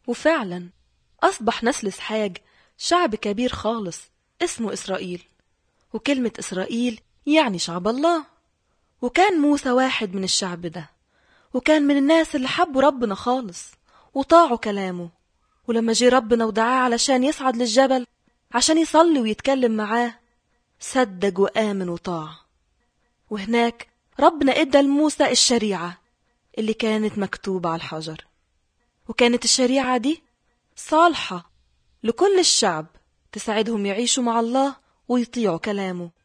وفعلا أصبح نسل إسحاق شعب كبير خالص اسمه إسرائيل وكلمة إسرائيل يعني شعب الله وكان موسى واحد من الشعب ده وكان من الناس اللي حبوا ربنا خالص وطاعوا كلامه ولما جه ربنا ودعاه علشان يصعد للجبل عشان يصلي ويتكلم معاه صدق وآمن وطاع وهناك ربنا ادى لموسى الشريعة اللي كانت مكتوبة على الحجر وكانت الشريعة دي صالحة لكل الشعب تساعدهم يعيشوا مع الله ويطيعوا كلامه